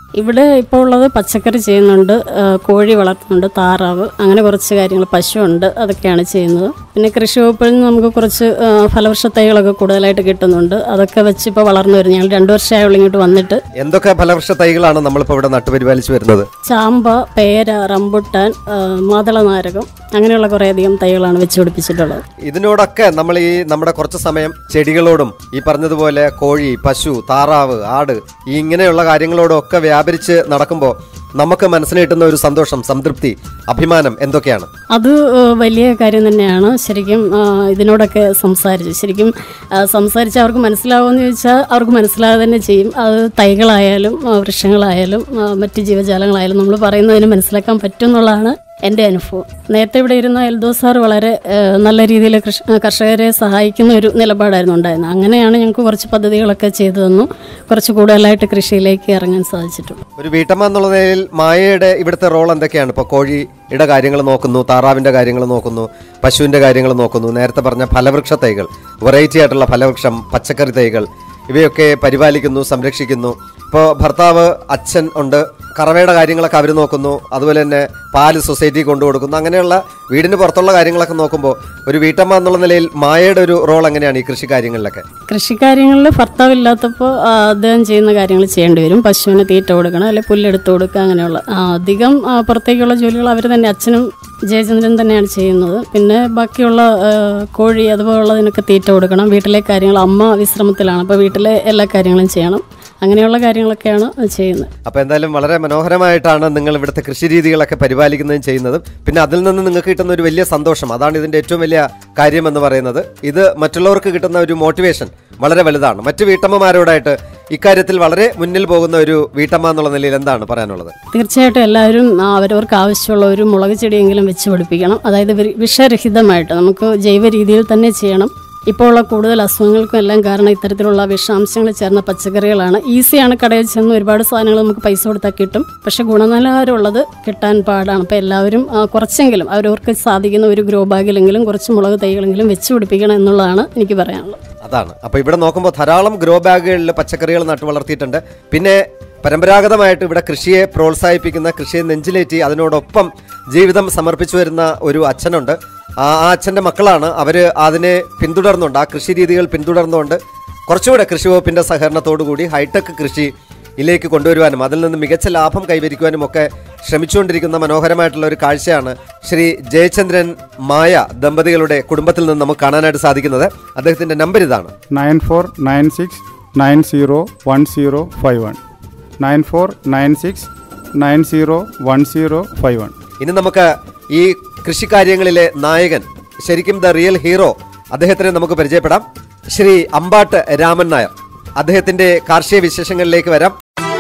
Speaker 4: ഇവിടെ ഇപ്പോൾ ഉള്ളത് പച്ചക്കറി ചെയ്യുന്നുണ്ട് ആ, കോഴി വളർത്തുന്നുണ്ട് താറാവ് അങ്ങനെ കുറച്ച് കാര്യങ്ങൾ പശുവുണ്ട് അതൊക്കെയാണ് ചെയ്യുന്നത് പിന്നെ കൃഷി വകുപ്പിൽ നിന്ന് നമുക്ക് കുറച്ച് ആ, ഫലവൃക്ഷ തൈകളൊക്കെ കൂടുതലായിട്ട് കിട്ടുന്നുണ്ട് അതൊക്കെ വെച്ച് ഇപ്പോൾ വളർന്നു വരും ഞങ്ങൾ രണ്ടു വർഷമായുള്ള ഇങ്ങോട്ട് വന്നിട്ട്
Speaker 1: എന്തൊക്കെ ഫലവൃക്ഷ തൈകളാണ് നമ്മളിപ്പോൾ ഇവിടെ നട്ടുപരിപാലിച്ചു വരുന്നത്
Speaker 4: ചാമ്പ പേര റംബുട്ടാൻ ആ, മാതള നാരകം അങ്ങനെയുള്ള കുറേയധികം തൈകളാണ് വെച്ച് പിടിപ്പിച്ചിട്ടുള്ളത്
Speaker 1: ഇതിനോടൊക്കെ നമ്മൾ ഈ നമ്മുടെ കുറച്ച് സമയം ചെടികളോടും ഈ പറഞ്ഞതുപോലെ കോഴി പശു താറാവ് ആട് ഈ ഇങ്ങനെയുള്ള കാര്യങ്ങളോടും ഒക്കെ വ്യാപരിച്ച് നടക്കുമ്പോൾ നമുക്ക് മനസ്സിന് കിട്ടുന്ന ഒരു സന്തോഷം സംതൃപ്തി അഭിമാനം എന്തൊക്കെയാണ്
Speaker 4: അത് ഏഹ്, വലിയ കാര്യം തന്നെയാണ് ശരിക്കും ആ, ഇതിനോടൊക്കെ സംസാരിച്ച് ശരിക്കും ആ, സംസാരിച്ച് അവർക്ക് മനസ്സിലാവുമെന്ന് ചോദിച്ചാൽ അവർക്ക് മനസ്സിലാതെ തന്നെ ചെയ്യും അത് തൈകളായാലും ആ, വൃക്ഷങ്ങളായാലും ആ, മറ്റ് ജീവജാലങ്ങളായാലും നമ്മൾ പറയുന്നതിന് മനസ്സിലാക്കാൻ പറ്റും എന്നുള്ളതാണ് എൻ്റെ അനുഭവം നേരത്തെ ഇവിടെ ഇരുന്ന എൽദോ സാർ വളരെ ഏഹ്, നല്ല രീതിയിൽ കൃഷി കർഷകരെ സഹായിക്കുന്ന ഒരു നിലപാടായിരുന്നു ഉണ്ടായിരുന്നത് അങ്ങനെയാണ് ഞങ്ങൾക്ക് കുറച്ച് പദ്ധതികളൊക്കെ ചെയ്തു തന്നു കുറച്ച് കൂടുതലായിട്ട് കൃഷിയിലേക്ക് ഇറങ്ങാൻ സാധിച്ചിട്ടുള്ളൂ
Speaker 1: ഒരു വീട്ടമ്മ എന്നുള്ള നിലയിൽ മായയുടെ ഇവിടുത്തെ റോൾ എന്തൊക്കെയാണ് ഇപ്പോൾ കോഴിയുടെ കാര്യങ്ങൾ നോക്കുന്നു താറാവിൻ്റെ കാര്യങ്ങൾ നോക്കുന്നു പശുവിൻ്റെ കാര്യങ്ങൾ നോക്കുന്നു നേരത്തെ പറഞ്ഞ ഫലവൃക്ഷ തൈകൾ വെറൈറ്റി ആയിട്ടുള്ള ഫലവൃക്ഷം പച്ചക്കറി തൈകൾ ഇവയൊക്കെ പരിപാലിക്കുന്നു സംരക്ഷിക്കുന്നു ഇപ്പോൾ ഭർത്താവ് അച്ഛൻ ഉണ്ട് കറവയുടെ കാര്യങ്ങളൊക്കെ അവർ നോക്കുന്നു അതുപോലെ തന്നെ പാല് സൊസൈറ്റി കൊണ്ടു കൊടുക്കുന്നു അങ്ങനെയുള്ള വീടിന് പുറത്തുള്ള കാര്യങ്ങളൊക്കെ നോക്കുമ്പോൾ ഒരു വീട്ടമ്മ എന്നുള്ള നിലയിൽ മായയുടെ ഒരു റോൾ എങ്ങനെയാണ് ഈ കൃഷി കാര്യങ്ങളിലൊക്കെ
Speaker 4: കൃഷിക്കാര്യങ്ങളിൽ ഭർത്താവില്ലാത്തപ്പോൾ ആ, അദ്ദേഹം ചെയ്യുന്ന കാര്യങ്ങൾ ചെയ്യേണ്ടി വരും പശുവിന് തീറ്റ കൊടുക്കണം അല്ലെങ്കിൽ പുല്ലെടുത്ത് കൊടുക്കുക അങ്ങനെയുള്ള ആ, അധികം ആ, പുറത്തേക്കുള്ള ജോലികൾ അവർ തന്നെ അച്ഛനും ജയചന്ദ്രൻ തന്നെയാണ് ചെയ്യുന്നത് പിന്നെ ബാക്കിയുള്ള ആ, കോഴി അതുപോലുള്ളതിനൊക്കെ തീറ്റ കൊടുക്കണം വീട്ടിലെ കാര്യങ്ങൾ അമ്മ വിശ്രമത്തിലാണ് അപ്പോൾ വീട്ടിലെ എല്ലാ കാര്യങ്ങളും ചെയ്യണം അങ്ങനെയുള്ള കാര്യങ്ങളൊക്കെയാണ് ചെയ്യുന്നത്
Speaker 1: അപ്പോൾ എന്തായാലും വളരെ മനോഹരമായിട്ടാണ് നിങ്ങൾ ഇവിടുത്തെ കൃഷി രീതികളൊക്കെ പരിപാലിക്കുന്നതും ചെയ്യുന്നതും പിന്നെ അതിൽ നിന്ന് നിങ്ങൾക്ക് കിട്ടുന്ന ഒരു വലിയ സന്തോഷം അതാണ് ഇതിന്റെ ഏറ്റവും വലിയ കാര്യം എന്ന് പറയുന്നത് ഇത് മറ്റുള്ളവർക്ക് കിട്ടുന്ന ഒരു മോട്ടിവേഷൻ വളരെ വലുതാണ് മറ്റു വീട്ടമ്മമാരോടായിട്ട് ഇക്കാര്യത്തിൽ വളരെ മുന്നിൽ പോകുന്ന ഒരു വീട്ടമ്മ എന്നുള്ള നിലയിൽ എന്താണ് പറയാനുള്ളത്
Speaker 4: തീർച്ചയായിട്ടും എല്ലാവരും ആ, അവരവർക്ക് ആവശ്യമുള്ള ഒരു മുളക് ചെടിയെങ്കിലും വെച്ച് പിടിപ്പിക്കണം അതായത് വി- വിഷരഹിതമായിട്ട് നമുക്ക് ജൈവ രീതിയിൽ തന്നെ ചെയ്യണം ഇപ്പോൾ ഉള്ള കൂടുതൽ അസുഖങ്ങൾക്കും എല്ലാം കാരണം ഇത്തരത്തിലുള്ള വിഷാംശങ്ങൾ ചേർന്ന പച്ചക്കറികളാണ് ഈസിയാണ് കടയിൽ ചെന്ന് ഒരുപാട് സാധനങ്ങൾ നമുക്ക് പൈസ കൊടുത്താൽ കിട്ടും പക്ഷെ ഗുണനിലവാരമുള്ളത് കിട്ടാൻ പാടാണ് അപ്പോൾ എല്ലാവരും ആ, കുറച്ചെങ്കിലും അവരവർക്ക് സാധിക്കുന്ന ഒരു ഗ്രോ ബാഗിലെങ്കിലും കുറച്ച് മുളക് തൈകളെങ്കിലും വെച്ച് പിടിപ്പിക്കണം എന്നുള്ളതാണ് എനിക്ക് പറയാനുള്ളത്
Speaker 1: അതാണ് അപ്പോൾ ഇവിടെ നോക്കുമ്പോൾ ധാരാളം ഗ്രോ ബാഗുകളിൽ പച്ചക്കറികൾ നട്ടു വളർത്തിയിട്ടുണ്ട് പിന്നെ പരമ്പരാഗതമായിട്ട് ഇവിടെ കൃഷിയെ പ്രോത്സാഹിപ്പിക്കുന്ന കൃഷിയെ നെഞ്ചിലേറ്റി അതിനോടൊപ്പം ജീവിതം സമർപ്പിച്ചു വരുന്ന ഒരു അച്ഛനുണ്ട് ആ ആ അച്ഛൻ്റെ മക്കളാണ് അവർ അതിനെ പിന്തുടർന്നുകൊണ്ട് ആ കൃഷി രീതികൾ പിന്തുടർന്നുകൊണ്ട് കുറച്ചുകൂടെ കൃഷി വകുപ്പിൻ്റെ സഹകരണത്തോടു കൂടി ഹൈടെക് കൃഷി ഇതിലേക്ക് കൊണ്ടുവരുവാനും അതിൽ നിന്ന് മികച്ച ലാഭം കൈവരിക്കുവാനും ഒക്കെ ശ്രമിച്ചുകൊണ്ടിരിക്കുന്ന മനോഹരമായിട്ടുള്ള ഒരു കാഴ്ചയാണ് ശ്രീ ജയചന്ദ്രൻ മായ ദമ്പതികളുടെ കുടുംബത്തിൽ നിന്ന് നമുക്ക് കാണാനായിട്ട് സാധിക്കുന്നത് അദ്ദേഹത്തിന്റെ നമ്പർ ഇതാണ്
Speaker 3: nine four nine six nine zero one zero five one nine four nine six nine zero one zero five one
Speaker 1: ഇനി നമുക്ക് ഈ കൃഷിക്കാര്യങ്ങളിലെ നായകൻ ശരിക്കും ദ റിയൽ ഹീറോ അദ്ദേഹത്തിനെ നമുക്ക് പരിചയപ്പെടാം ശ്രീ അമ്പാട്ട് രാമൻ നായർ അദ്ദേഹത്തിന്റെ കാർഷിക വിശേഷങ്ങളിലേക്ക് വരാം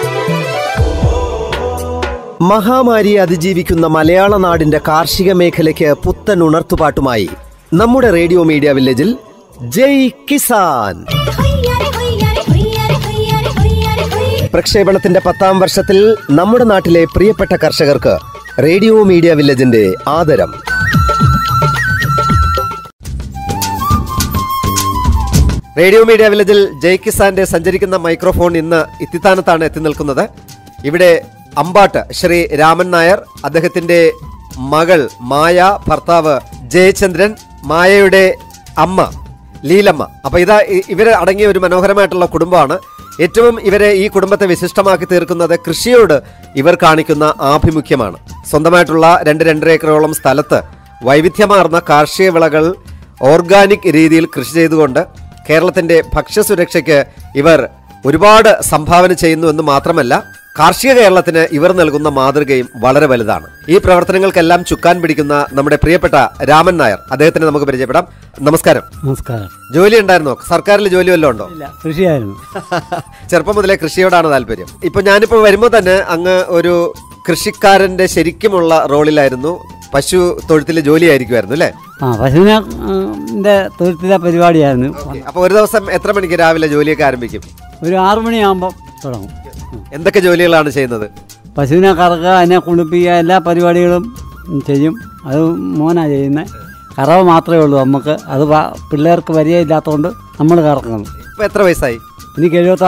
Speaker 1: മഹാമാരിയെ അതിജീവിക്കുന്ന മലയാള നാടിന്റെ കാർഷിക മേഖലയ്ക്ക് പുത്തൻ ഉണർത്തുപാട്ടുമായി നമ്മുടെ റേഡിയോ മീഡിയ വില്ലേജിൽ ജയ് കിസാൻ
Speaker 2: ഹൊയ്യാരെ ഹൊയ്യാരെ ഹൊയ്യാരെ ഹൊയ്യാരെ ഹൊയ്യാരെ ഹൊയ്
Speaker 1: പ്രക്ഷേപണത്തിന്റെ പത്താം വർഷത്തിൽ നമ്മുടെ നാട്ടിലെ പ്രിയപ്പെട്ട കർഷകർക്ക് റേഡിയോ മീഡിയ വില്ലേജിന്റെ ആദരം റേഡിയോ മീഡിയ വില്ലേജിൽ ജയ് കിസാന്റെ സഞ്ചരിക്കുന്ന മൈക്രോഫോൺ ഇന്ന് ഇത്തിത്താനത്താണ് എത്തി നിൽക്കുന്നത് ഇവിടെ അമ്പാട്ട് ശ്രീ രാമൻ നായർ അദ്ദേഹത്തിന്റെ മകൾ മായ ഭർത്താവ് ജയചന്ദ്രൻ മായയുടെ അമ്മ ലീലമ്മ അപ്പൊ ഇതാ ഇ- ഇവര് അടങ്ങിയ ഒരു മനോഹരമായിട്ടുള്ള കുടുംബമാണ് ഏറ്റവും ഇവരെ ഈ കുടുംബത്തെ വിശിഷ്ടമാക്കി തീർക്കുന്നത് കൃഷിയോട് ഇവർ കാണിക്കുന്ന ആഭിമുഖ്യമാണ് സ്വന്തമായിട്ടുള്ള രണ്ട് രണ്ടര ഏക്കറോളം സ്ഥലത്ത് വൈവിധ്യമാർന്ന കാർഷിക വിളകൾ ഓർഗാനിക് രീതിയിൽ കൃഷി ചെയ്തുകൊണ്ട് കേരളത്തിന്റെ ഭക്ഷ്യസുരക്ഷയ്ക്ക് ഇവർ ഒരുപാട് സംഭാവന ചെയ്യുന്നു എന്ന് മാത്രമല്ല കാർഷിക കേരളത്തിന് ഇവർ നൽകുന്ന മാതൃകയും വളരെ വലുതാണ് ഈ പ്രവർത്തനങ്ങൾക്കെല്ലാം ചുക്കാൻ പിടിക്കുന്ന നമ്മുടെ പ്രിയപ്പെട്ട രാമൻ നായർ അദ്ദേഹത്തിന് നമുക്ക് പരിചയപ്പെടാം നമസ്കാരം
Speaker 5: നമസ്കാരം
Speaker 1: ജോലി ഉണ്ടായിരുന്നോ സർക്കാരിൽ ജോലി വല്ലതും ഉണ്ടോ
Speaker 5: ഇല്ല കൃഷിയായിരുന്നു
Speaker 1: ചെറുപ്പം മുതലേ കൃഷിയോടാണ് താല്പര്യം ഇപ്പൊ ഞാനിപ്പോ വരുമ്പോ തന്നെ അങ്ങ് ഒരു കൃഷിക്കാരന്റെ ശരിക്കുമുള്ള റോളിലായിരുന്നു പശു തൊഴുത്തിൽ ജോലിയായിരിക്കുമായിരുന്നു അല്ലേ
Speaker 5: ആ പശുവിനെ ന്റെ തൊഴുത്തിലെ പരിപാടിയായിരുന്നു
Speaker 1: അപ്പൊ ഒരു ദിവസം എത്ര മണിക്ക് രാവിലെ ജോലിയൊക്കെ ആരംഭിക്കും
Speaker 5: ഒരു ആറു മണിയാകുമ്പോൾ തുടങ്ങും
Speaker 1: എന്തൊക്കെ ജോലികളാണ് ചെയ്യുന്നത്
Speaker 5: പശുവിനെ കറക്കുക അതിനെ കുളിപ്പിക്കുക എല്ലാ പരിപാടികളും ചെയ്യും അത് മോനാ ചെയ്യുന്നത് കറവ് മാത്രമേ ഉള്ളൂ നമുക്ക് അത് വ- പിള്ളേർക്ക് പരിചയമില്ലാത്തതുകൊണ്ട് നമ്മൾ കറക്കണം
Speaker 1: ഇപ്പൊ എത്ര വയസ്സായി
Speaker 5: എനിക്ക് എഴുപത്താറ് വയസ്സ്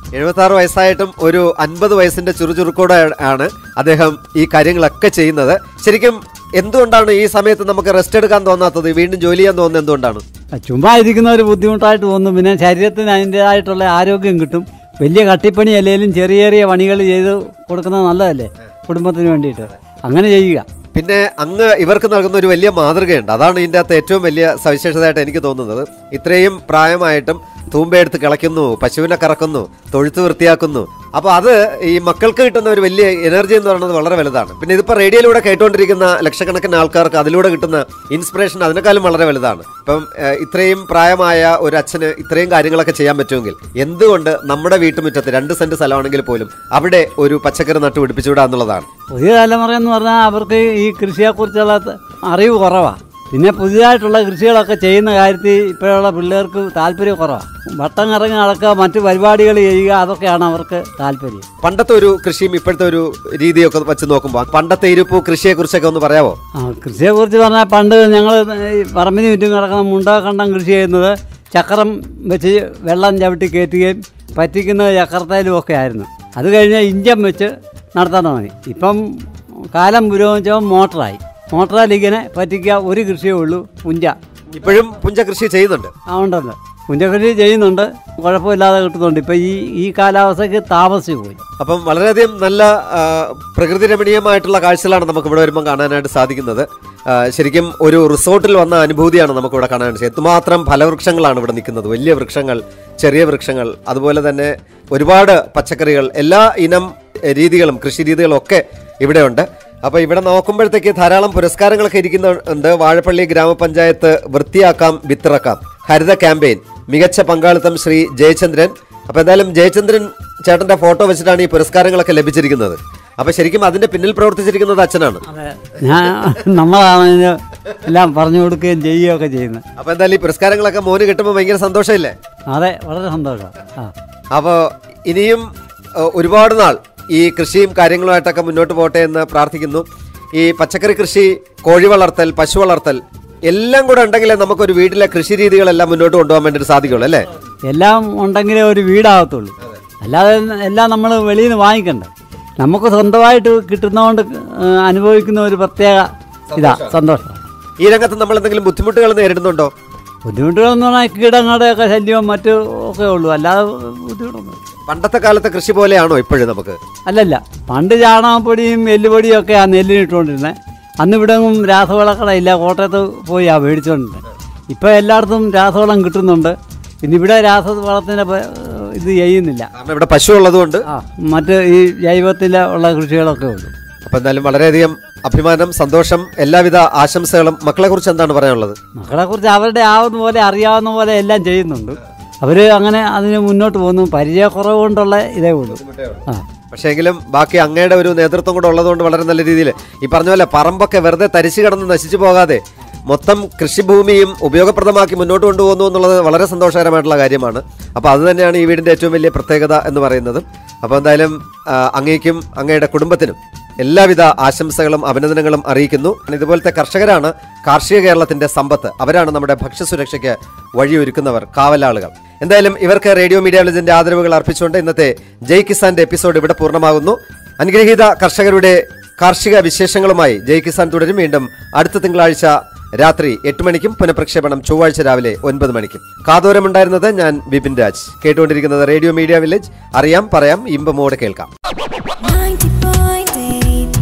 Speaker 1: എഴുപത്തി ആറ് വയസ്സായിട്ടും ഒരു അൻപത് വയസ്സിന്റെ ചുറുചുറുക്കോടെ ആണ് അദ്ദേഹം ഈ കാര്യങ്ങളൊക്കെ ചെയ്യുന്നത് ശരിക്കും എന്തുകൊണ്ടാണ് ഈ സമയത്ത് നമുക്ക് റെസ്റ്റ് എടുക്കാൻ തോന്നാത്തത് വീണ്ടും ജോലി ചെയ്യാൻ തോന്നുന്നത് എന്തുകൊണ്ടാണ്
Speaker 5: ചുമ്മാ ഇരിക്കുന്ന ഒരു ബുദ്ധിമുട്ടായിട്ട് തോന്നും പിന്നെ ശരീരത്തിന് അതിൻ്റെതായിട്ടുള്ള ആരോഗ്യം കിട്ടും വലിയ കട്ടിപ്പണി അല്ലെങ്കിലും ചെറിയ ചെറിയ പണികൾ ചെയ്ത് കൊടുക്കുന്നത് നല്ലതല്ലേ കുടുംബത്തിന് വേണ്ടിയിട്ട് അങ്ങനെ ചെയ്യുക
Speaker 1: പിന്നെ അങ്ങ് ഇവർക്ക് നൽകുന്ന ഒരു വലിയ മാതൃകയുണ്ട് അതാണ് ഇതിൻ്റെ അകത്ത് ഏറ്റവും വലിയ സവിശേഷതയായിട്ട് എനിക്ക് തോന്നുന്നത് ഇത്രയും പ്രായമായിട്ടും തൂമ്പയെടുത്ത് കിളയ്ക്കുന്നു പശുവിനെ കറക്കുന്നു തൊഴുത്ത് വൃത്തിയാക്കുന്നു അപ്പോൾ അത് ഈ മക്കൾക്ക് കിട്ടുന്ന ഒരു വലിയ എനർജി എന്ന് പറയുന്നത് വളരെ വലുതാണ് പിന്നെ ഇതിപ്പോൾ റേഡിയോയിലൂടെ കേട്ടുകൊണ്ടിരിക്കുന്ന ലക്ഷക്കണക്കിന് ആൾക്കാർക്ക് അതിലൂടെ കിട്ടുന്ന ഇൻസ്പിറേഷൻ അതിനേക്കാളും വളരെ വലുതാണ് ഇപ്പം ഏഹ്, ഇത്രയും പ്രായമായ ഒരു അച്ഛന് ഇത്രയും കാര്യങ്ങളൊക്കെ ചെയ്യാൻ പറ്റുമെങ്കിൽ എന്തുകൊണ്ട് നമ്മുടെ വീട്ടുമുറ്റത്ത് രണ്ട് സെന്റ് സ്ഥലമാണെങ്കിൽ പോലും അവിടെ ഒരു പച്ചക്കറി നട്ടു പിടിപ്പിച്ചുവിടുക എന്നുള്ളതാണ്
Speaker 5: പുതിയ തലമുറ എന്ന് പറഞ്ഞാൽ അവർക്ക് ഈ കൃഷിയെക്കുറിച്ചുള്ള ത- അറിവ് കുറവാണ് പിന്നെ പുതിയതായിട്ടുള്ള കൃഷികളൊക്കെ ചെയ്യുന്ന കാര്യത്തിൽ ഇപ്പോഴുള്ള പിള്ളേർക്ക് താല്പര്യം കുറവാണ് വട്ടം കറങ്ങി നടക്കുക മറ്റു പരിപാടികൾ ചെയ്യുക അതൊക്കെയാണ് അവർക്ക് താല്പര്യം
Speaker 1: പണ്ടത്തെ ഒരു കൃഷിയും ഇപ്പോഴത്തെ ഒരു രീതിയൊക്കെ വെച്ച് നോക്കുമ്പോൾ പണ്ടത്തെ ഇരുപ്പ് കൃഷിയെ കുറിച്ചൊക്കെ ഒന്ന് പറയാവോ
Speaker 5: ആ കൃഷിയെക്കുറിച്ച് പറഞ്ഞാൽ പണ്ട് ഞങ്ങൾ ഈ പറമ്പിന് ചുറ്റും കിടക്കുന്ന മുണ്ടകണ്ടം കൃഷി ചെയ്യുന്നത് ചക്രം വെച്ച് വെള്ളം ചവിട്ടി കയറ്റുകയും പറ്റിക്കുന്നത് ചക്രത്തേലും ഒക്കെ ആയിരുന്നു അത് കഴിഞ്ഞ് ഇഞ്ചം വെച്ച് നടത്താൻ തുടങ്ങി ഇപ്പം കാലം പുരോഗമിച്ചപ്പോൾ മോട്ടറായി മോട്ടറാൽ ഇങ്ങനെ പറ്റിക്കുക ഒരു കൃഷിയേ ഉള്ളൂ പുഞ്ച
Speaker 1: ഇപ്പോഴും പുഞ്ച കൃഷി ചെയ്യുന്നുണ്ട്
Speaker 5: ആ ഉണ്ടല്ലോ പുഞ്ചകൃഷി ചെയ്യുന്നുണ്ട് കുഴപ്പമില്ലാതെ കിട്ടുന്നുണ്ട് ഇപ്പം ഈ ഈ കാലാവസ്ഥയ്ക്ക് താമസിച്ചു പോയി
Speaker 1: അപ്പം വളരെയധികം നല്ല ആ, പ്രകൃതി രമണീയമായിട്ടുള്ള കാഴ്ചകളാണ് നമുക്ക് ഇവിടെ വരുമ്പോൾ കാണാനായിട്ട് സാധിക്കുന്നത് ആ, ശരിക്കും ഒരു റിസോർട്ടിൽ വന്ന അനുഭൂതിയാണ് നമുക്ക് ഇവിടെ കാണാൻ സാധിച്ചത് എന്തുമാത്രം ഫലവൃക്ഷങ്ങളാണ് ഇവിടെ നിൽക്കുന്നത് വലിയ വൃക്ഷങ്ങൾ ചെറിയ വൃക്ഷങ്ങൾ അതുപോലെ തന്നെ ഒരുപാട് പച്ചക്കറികൾ എല്ലാ ഇനം എ, രീതികളും കൃഷി രീതികളും ഒക്കെ ഇവിടെയുണ്ട് അപ്പോൾ ഇവിടെ നോക്കുമ്പോഴത്തേക്ക് ധാരാളം പുരസ്കാരങ്ങളൊക്കെ ഇരിക്കുന്നുണ്ട് വാഴപ്പള്ളി ഗ്രാമപഞ്ചായത്ത് വൃത്തിയാക്കാം വിത്തിറക്കാം ഹരിത ക്യാമ്പയിൻ മികച്ച പങ്കാളിത്തം ശ്രീ ജയചന്ദ്രൻ അപ്പോൾ എന്തായാലും ജയചന്ദ്രൻ ചേട്ടന്റെ ഫോട്ടോ വെച്ചിട്ടാണ് ഈ പുരസ്കാരങ്ങളൊക്കെ ലഭിച്ചിരിക്കുന്നത് അപ്പോൾ ശരിക്കും അതിന്റെ പിന്നിൽ പ്രവർത്തിച്ചിരിക്കുന്നത് അച്ഛനാണ്
Speaker 5: ഞാൻ നമ്മളാണ് ഇതിന് എല്ലാം പറഞ്ഞു കൊടുക്കുകയും ചെയ്യുകയൊക്കെ ചെയ്യുന്നത്
Speaker 1: അപ്പോൾ എന്തായാലും ഈ പുരസ്കാരങ്ങളൊക്കെ മോന് കിട്ടുമ്പോൾ ഭയങ്കര സന്തോഷമില്ലേ
Speaker 5: അതെ വളരെ സന്തോഷം ആ
Speaker 1: അപ്പോൾ ഇനിയും ഏഹ്, ഒരുപാട് നാൾ ഈ കൃഷിയും കാര്യങ്ങളുമായിട്ടൊക്കെ മുന്നോട്ട് പോട്ടെ എന്ന് പ്രാർത്ഥിക്കുന്നു ഈ പച്ചക്കറി കൃഷി കോഴി വളർത്തൽ പശു വളർത്തൽ എല്ലാം കൂടെ ഉണ്ടെങ്കിലേ നമുക്കൊരു വീട്ടിലെ കൃഷി രീതികളെല്ലാം മുന്നോട്ട് കൊണ്ടുപോകാൻ വേണ്ടിയിട്ട് സാധിക്കുള്ളൂ അല്ലേ
Speaker 5: എല്ലാം ഉണ്ടെങ്കിലേ ഒരു വീടാകത്തുള്ളൂ അല്ലാതെ എല്ലാം നമ്മൾ വെളിയിൽ നിന്ന് വാങ്ങിക്കണ്ടേ നമുക്ക് സ്വന്തമായിട്ട് കിട്ടുന്നതുകൊണ്ട് ഏഹ്, അനുഭവിക്കുന്ന ഒരു പ്രത്യേക ഇതാ സന്തോഷം
Speaker 1: ഈ രംഗത്ത് നമ്മൾ എന്തെങ്കിലും ബുദ്ധിമുട്ടുകൾ നേരിടുന്നുണ്ടോ
Speaker 5: ബുദ്ധിമുട്ടുകളെന്ന് പറഞ്ഞാൽ കീടങ്ങളുടെയൊക്കെ ശല്യവും മറ്റു ഒക്കെ ഉള്ളൂ അല്ലാതെ ബുദ്ധിമുട്ടൊന്നും
Speaker 1: പണ്ടത്തെ കാലത്തെ കൃഷി പോലെയാണോ ഇപ്പോഴും നമുക്ക്
Speaker 5: അല്ലല്ല പണ്ട് ചാണകപ്പൊടിയും എല്ലുപൊടിയും ഒക്കെയാണ് നെല്ലിനിട്ടുകൊണ്ടിരുന്നത് അന്ന് ഇവിടെ ഒന്നും രാസവളക്കടയില്ല കോട്ടയത്ത് പോയി ആ മേടിച്ചുകൊണ്ടിരുന്നത് ഇപ്പോൾ എല്ലായിടത്തും രാസവളം കിട്ടുന്നുണ്ട് പിന്നെ ഇവിടെ രാസവളത്തിൻ്റെ പ- ഇത് ചെയ്യുന്നില്ല
Speaker 1: കാരണം ഇവിടെ പശു ഉള്ളതുകൊണ്ട്
Speaker 5: ആ മറ്റ് ഈ ജൈവത്തിൽ ഉള്ള കൃഷികളൊക്കെ ഉള്ളൂ
Speaker 1: അപ്പൊ എന്തായാലും വളരെയധികം അഭിമാനം സന്തോഷം എല്ലാവിധ ആശംസകളും മക്കളെ കുറിച്ച് എന്താണ് പറയാനുള്ളത്
Speaker 5: മക്കളെ കുറിച്ച് അവരുടെ ആവുന്ന പോലെ അറിയാവുന്ന പോലെ എല്ലാം ചെയ്യുന്നുണ്ട് അവർ അങ്ങനെ അതിന് മുന്നോട്ട് പോകുന്നു പരിചയക്കുറവ് കൊണ്ടുള്ള ഇതേ ഉള്ളൂ ആ
Speaker 1: പക്ഷേ എങ്കിലും ബാക്കി അങ്ങയുടെ ഒരു നേതൃത്വം കൂടെ ഉള്ളതുകൊണ്ട് വളരെ നല്ല രീതിയിൽ ഈ പറഞ്ഞ പോലെ പറമ്പൊക്കെ വെറുതെ തരിച്ചു കിടന്ന് നശിച്ചു പോകാതെ മൊത്തം കൃഷിഭൂമിയും ഉപയോഗപ്രദമാക്കി മുന്നോട്ട് കൊണ്ടുപോകുന്നു എന്നുള്ളത് വളരെ സന്തോഷകരമായിട്ടുള്ള കാര്യമാണ് അപ്പോൾ അത് തന്നെയാണ് ഈ വീടിൻ്റെ ഏറ്റവും വലിയ പ്രത്യേകത എന്ന് പറയുന്നത് അപ്പോൾ എന്തായാലും ആ, അങ്ങേക്കും അങ്ങയുടെ കുടുംബത്തിനും എല്ലാവിധ ആശംസകളും അഭിനന്ദനങ്ങളും അറിയിക്കുന്നു ഇതുപോലത്തെ കർഷകരാണ് കാർഷിക കേരളത്തിന്റെ സമ്പത്ത് അവരാണ് നമ്മുടെ ഭക്ഷ്യസുരക്ഷയ്ക്ക് വഴിയൊരുക്കുന്നവർ കാവലാളുകൾ എന്തായാലും ഇവർക്ക് റേഡിയോ മീഡിയ വിളിജിന്റെ ആദരവുകൾ അർപ്പിച്ചുകൊണ്ട് ഇന്നത്തെ ജയ് കിസാന്റെ എപ്പിസോഡ് ഇവിടെ പൂർണ്ണമാകുന്നു അനുഗ്രഹീത കർഷകരുടെ കാർഷിക വിശേഷങ്ങളുമായി ജയ് കിസാൻ തുടരും വീണ്ടും അടുത്ത തിങ്കളാഴ്ച രാത്രി എട്ട് മണിക്കും പുനഃപ്രക്ഷേപണം ചൊവ്വാഴ്ച രാവിലെ ഒൻപത് മണിക്കും കാതോരമുണ്ടായിരുന്നത് ഞാൻ ബിപിൻ രാജ് കേട്ടുകൊണ്ടിരിക്കുന്നത് റേഡിയോ മീഡിയ വില്ലേജ് അറിയാം പറയാം ഇമ്പമോടെ കേൾക്കാം
Speaker 2: 90.8